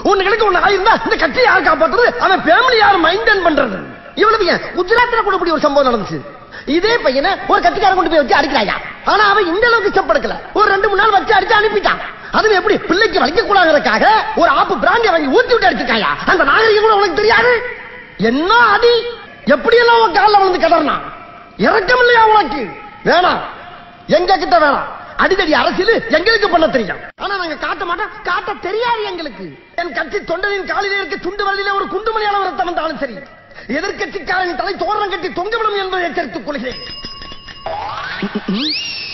உன்னுங்களுக்கு ஒண்ணு ஆயிருந்தா இந்த கட்சி யார் காப்பாத்துறது அவன் ஃபேமிலி யார் மைண்டன் பண்றது இவ்வளவு ஏன் குஜராத்ல கூட இப்படி ஒரு சம்பவம் நடந்துச்சு இதே பையனை ஒரு கட்சிக்காரன் கொண்டு போய் வச்சு அடிக்கிறாயா ஆனா அவன் இந்த அளவுக்கு செப்படுக்கல ஒரு ரெண்டு மூணு நாள் வச்சு அடிச்சு அனுப்பிட்டான் அதுவும் எப்படி பிள்ளைக்கு வலிக்க கூடாதுக்காக ஒரு ஆப்பு பிராண்டி வாங்கி ஊத்தி விட்டு அடிச்சிருக்காயா அந்த நாகரிகம் கூட உனக்கு தெரியாது என்ன அடி எப்படி எல்லாம் உன் காலில் விழுந்து கிடறான் இறக்கம் இல்லையா உனக்கு வேணாம் எங்க கிட்ட வேணாம் அடிதடி அரசியல் எங்களுக்கு பண்ண தெரியும் ஆனா நாங்க காட்ட மாட்டோம் காட்ட தெரியாது எங்களுக்கு என் கட்சி தொண்டனின் காலிலே இருக்க துண்டு வழியிலே ஒரு குண்டுமணி அளவு ரத்தம் வந்தாலும் சரி எதிர்கட்சிக்காரன் தலை தோரணம் கட்டி தொங்கவிடும் என்பதை எச்சரித்துக் கொள்கிறேன்